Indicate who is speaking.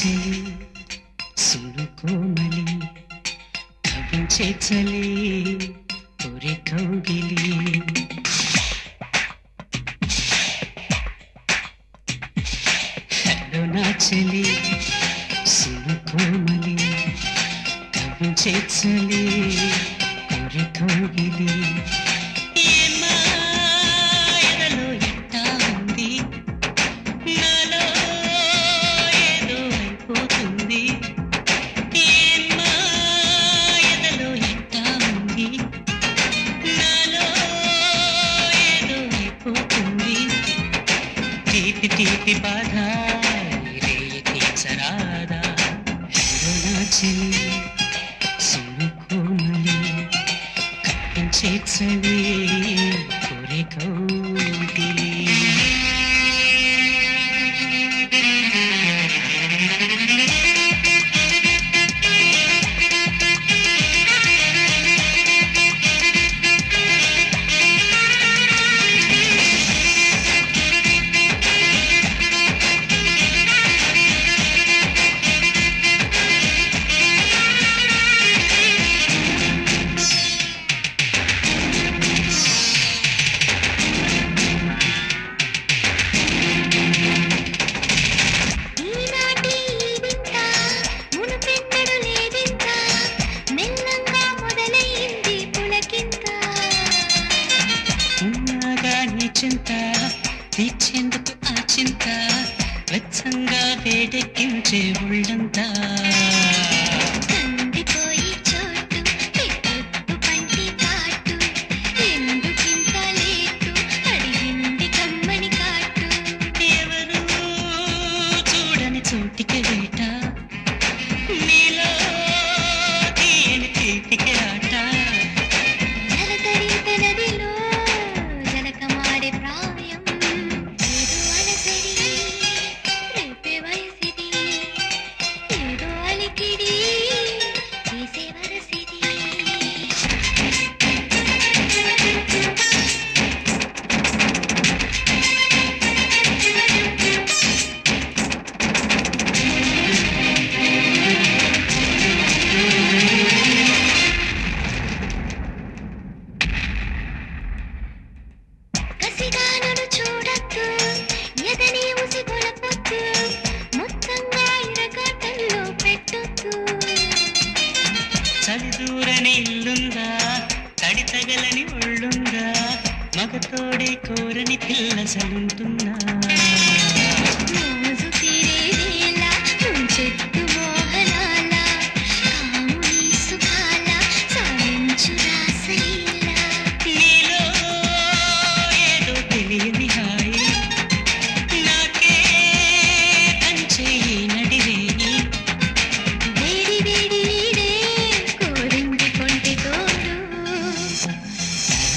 Speaker 1: చెలి సును కోమలి కవించే చలి ఒరే కౌగిలి హలో నా చెలి సును కోమలి కవించే చలి ఒరే కౌగిలి ఏమా ఎదలో ఎట్టా ఉంది నాలో ఏదో అయిపోతుంది ఏమ్మా ఎదలో ఎట్టా ఉంది నాలో ఏదో అయిపోతుంది తీపి తీపి బాధ రేయ తీర్చరాదా హలో నా చెలి సును కోమలి కప్పించే చలి కోరే కౌగిలి
Speaker 2: ఈనాటి ఈ వింత మునుపెన్నడు లేదింత మెల్లంగా మొదలైంది పులకింత
Speaker 1: ఉన్నాగా నీ చింత తీర్చేందుకు ఆ చింత వెచ్చంగా వేడెక్కించే ఒళ్ళంతా
Speaker 2: కందిపోయి చోటు పెట్టొద్దు పంటి కాటు ఎందుకింత లేటు అడిగింది కమ్మని కాటు
Speaker 1: ఎవరు చూడని చోటికి వేట నీలో తీయని తీపికి ఆట
Speaker 2: జలతరింత నదిలో జలకమాడే ప్రాయం ఏదో అలసడి రేపే వయసిది ఏదో అలికిడి చేసే వరసిది కసిగానను చూడొద్దు ఎదని ఉసి కొలపొద్దు మొత్తంగా ఇరకాటంలో పెట్టొద్దు
Speaker 1: చలి దూరని ఇల్లుందా తడి తగలని ఒళ్ళుందా మగతోడే కోరని పిల్ల సలుంటుందా